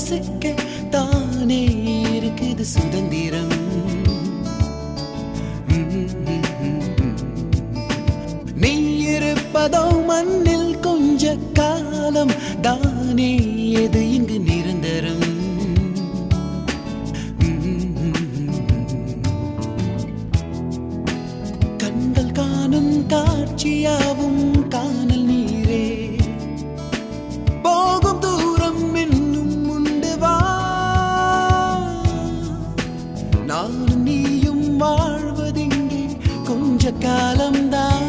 ரசிக்க தானே இருக்குது சுதந்திரம் நீ இருப்பதோ மண்ணில் கொஞ்ச காலம் தானே எது இங்கு நிரந்தரம் கண்கள் காணும் காட்சியாவும் காணல் நீரே போகும் தூரம் இன்னும் உண்டு வா நானும் நீயும் வாழ்வதிங்கே கொஞ்ச காலம்தான்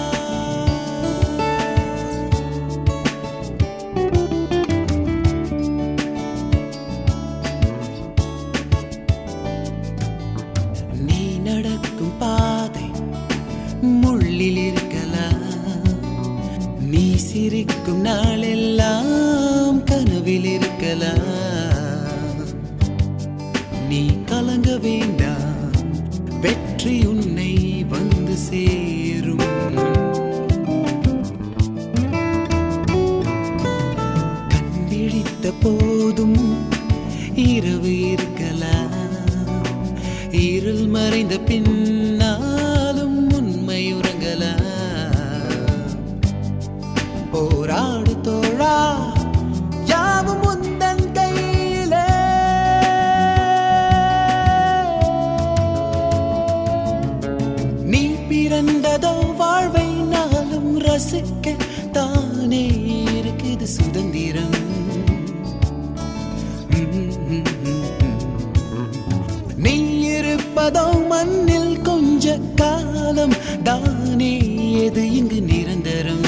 நீ நடக்கும் பாதை முள்ளில் இருக்கலாம் நீ சிரிக்கும் நாளெல்லாம் கனவில் இருக்கலாம் நீ கலங்க வேண்டாம் வெற்றி உன்னை வந்து சேரும் கண் விழித்த போதும் இரவு இருக்கலாம் இருள் மறைந்த பின்னாலும் உண்மை உறங்கலாம் போராடு தோழா யாவும் உந்தன் கையிலே நீ பிறந்ததோ வாழ்வை நாளும் ரசிக்க தானே இருக்குது சுதந்திரம் நீ இருப்பதோ மண்ணில் கொஞ்ச காலம் தானே எது இங்கு நிரந்தரம்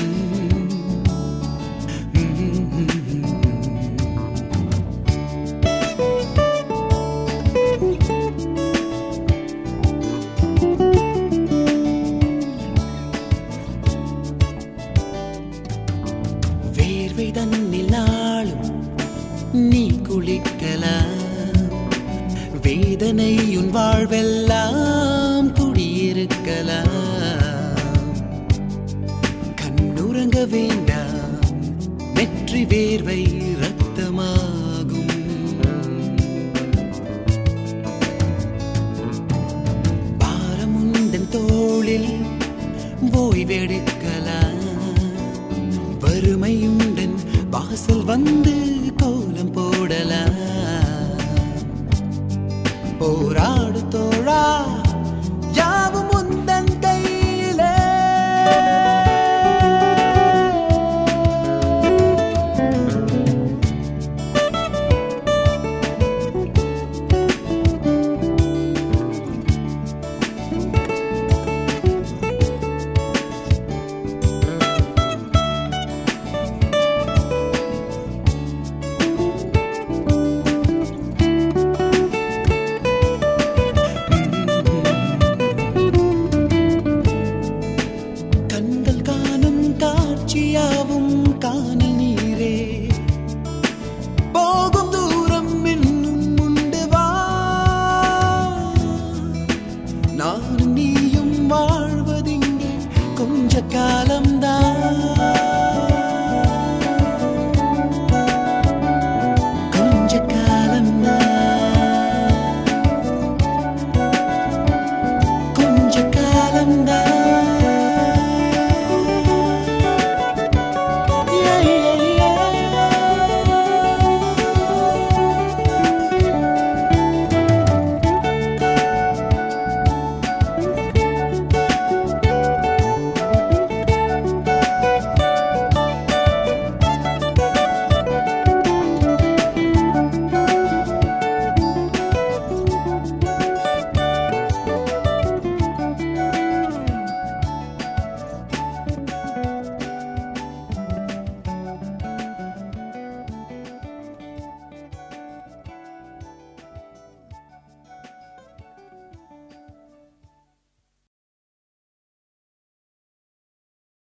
வேர்வை தன்னில் நாளும் நீ குளிக்கலாம் வேதனை உன் வாழ்வெல்லாம் குடியிருக்கலாம் கண்ணுறங்க வேண்டாம் வெற்றி வேர்வை ரத்தமாகும் பாரம் உந்தன் தோளில் ஓய்வெடுக்கலாம் வறுமையுடன் வாசல் வந்து கோலம் போடலாம் போராடு தோழா